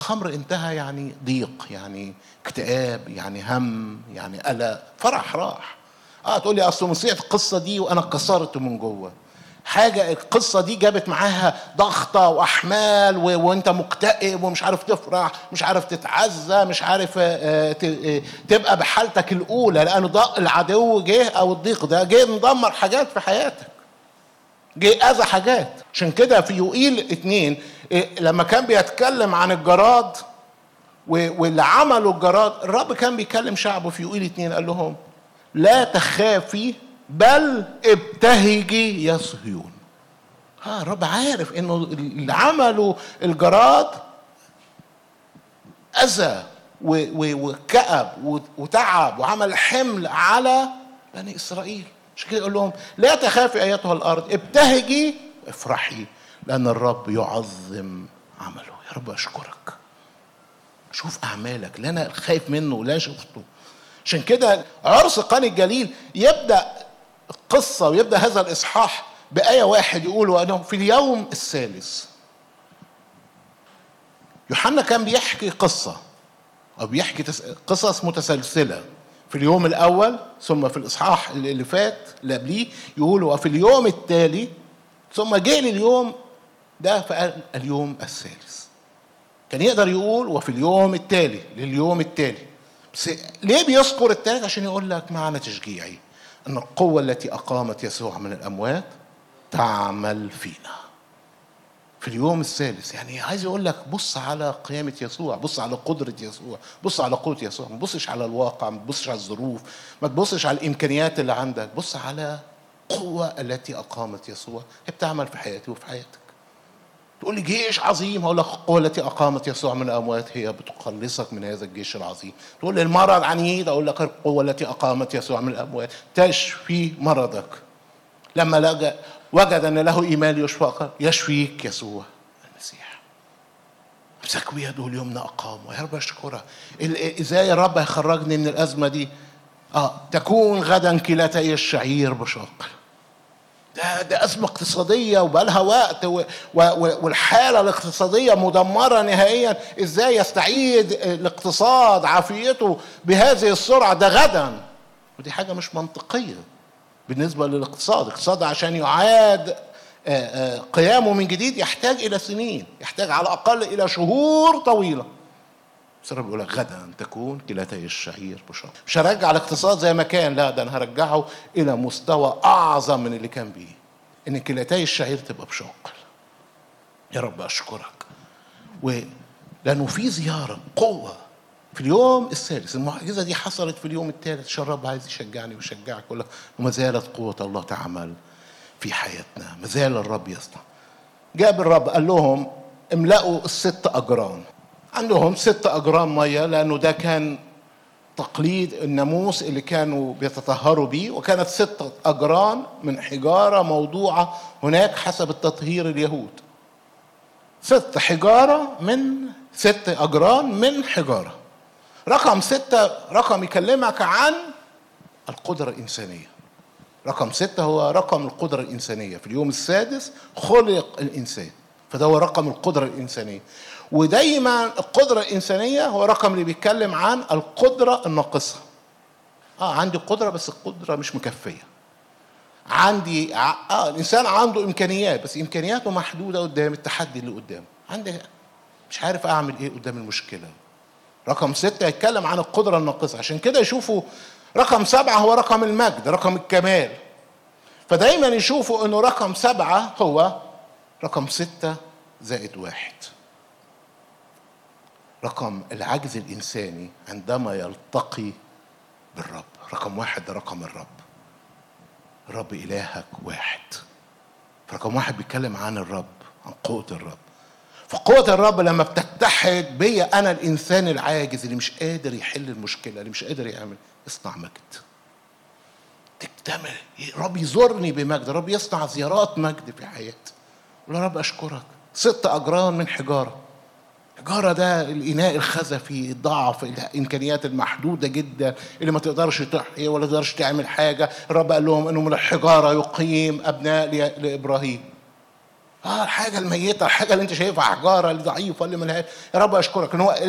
خمر انتهى يعني ضيق يعني اكتئاب يعني هم يعني قلق فرح راح اه تقول لي اصل نسيت القصه دي وانا كسرت من جوه حاجة القصة دي جابت معاها ضغطة وأحمال و... وأنت مكتئب ومش عارف تفرح مش عارف تتعزى مش عارف آه، ت... آه، تبقى بحالتك الأولى لأن ض- العدو جه أو الضيق ده جه مدمر حاجات في حياتك جه أذى حاجات عشان كده في يوئيل اتنين إيه، لما كان بيتكلم عن الجراد و- واللي عملوا الجراد الرب كان بيكلم شعبه في يوئيل اتنين قال لهم لا تخافي بل ابتهجي يا صهيون ها الرب عارف انه اللي عملوا الجراد اذى و- و- وكأب و- وتعب وعمل حمل على بني اسرائيل عشان كده يقول لهم لا تخافي ايتها الارض ابتهجي افرحي لان الرب يعظم عمله يا رب اشكرك شوف اعمالك لا انا خايف منه ولا شفته عشان كده عرس قاني الجليل يبدا القصه ويبدا هذا الاصحاح بايه واحد يقول وانه في اليوم الثالث يوحنا كان بيحكي قصه او بيحكي تس- قصص متسلسله في اليوم الاول ثم في الاصحاح اللي فات اللي قبليه يقول وفي اليوم التالي ثم جه لليوم ده فقال اليوم الثالث كان يقدر يقول وفي اليوم التالي لليوم التالي بس ليه بيذكر التالت عشان يقول لك معنى تشجيعي ان القوه التي اقامت يسوع من الاموات تعمل فينا في اليوم الثالث يعني عايز يقول لك بص على قيامة يسوع بص على قدرة يسوع بص على قوة يسوع ما تبصش على الواقع ما تبصش على الظروف ما تبصش على الإمكانيات اللي عندك بص على القوة التي أقامت يسوع هي بتعمل في حياتي وفي حياتك تقول لي جيش عظيم هقول لك القوة التي أقامت يسوع من الأموات هي بتخلصك من هذا الجيش العظيم تقول لي المرض عنيد أقول لك القوة التي أقامت يسوع من الأموات تشفي مرضك لما لجأ وجد أن له إيمان يشفى قال يشفيك يسوع المسيح امسك بيده اليمنى أقامه يا رب أشكرك ال- إزاي يا رب هيخرجني من الأزمة دي آه تكون غدا كلتي الشعير بشاق ده ده أزمة اقتصادية وبقالها وقت و و والحالة الاقتصادية مدمرة نهائيا إزاي يستعيد الاقتصاد عافيته بهذه السرعة ده غدا ودي حاجة مش منطقية بالنسبة للاقتصاد الاقتصاد عشان يعاد آه، آه، قيامه من جديد يحتاج إلى سنين يحتاج على الأقل إلى شهور طويلة بس الرب بيقول لك غدا تكون كلتي الشعير بشر مش هرجع الاقتصاد زي ما كان لا ده انا هرجعه الى مستوى اعظم من اللي كان بيه ان كلتي الشعير تبقى بشوق يا رب اشكرك و لانه في زياره قوه في اليوم الثالث المعجزه دي حصلت في اليوم الثالث عشان الرب عايز يشجعني ويشجعك يقول لك وما زالت قوه الله تعمل في حياتنا ما زال الرب يصنع جاب الرب قال لهم املأوا الست أجرام عندهم ست أجرام مية لأنه ده كان تقليد الناموس اللي كانوا بيتطهروا بيه وكانت ست أجرام من حجارة موضوعة هناك حسب التطهير اليهود ست حجارة من ست أجرام من حجارة رقم ستة رقم يكلمك عن القدرة الإنسانية رقم ستة هو رقم القدرة الإنسانية في اليوم السادس خلق الإنسان فده هو رقم القدرة الإنسانية ودايما القدرة الإنسانية هو رقم اللي بيتكلم عن القدرة الناقصة اه عندي قدرة بس القدرة مش مكفية عندي ع- اه الانسان عنده امكانيات بس امكانياته محدوده قدام التحدي اللي قدامه عندي مش عارف اعمل ايه قدام المشكله رقم ستة يتكلم عن القدرة الناقصة عشان كده يشوفوا رقم سبعة هو رقم المجد رقم الكمال فدايما يشوفوا انه رقم سبعة هو رقم ستة زائد واحد رقم العجز الإنساني عندما يلتقي بالرب رقم واحد ده رقم الرب الرب إلهك واحد رقم واحد بيتكلم عن الرب عن قوة الرب فقوة الرب لما بتتحد بيا أنا الإنسان العاجز اللي مش قادر يحل المشكلة اللي مش قادر يعمل اصنع مجد تكتمل الرب يزورني بمجد الرب يصنع زيارات مجد في حياتي قول يا رب أشكرك ست أجرام من حجارة حجارة ده الإناء الخزفي الضعف الإمكانيات المحدودة جدا اللي ما تقدرش تحيي ولا تقدرش تعمل حاجة الرب قال لهم إنه من الحجارة يقيم أبناء ل- لإبراهيم اه الحاجه الميته الحاجه اللي انت شايفها حجاره اللي ضعيفه اللي ملهاش يا رب اشكرك ان هو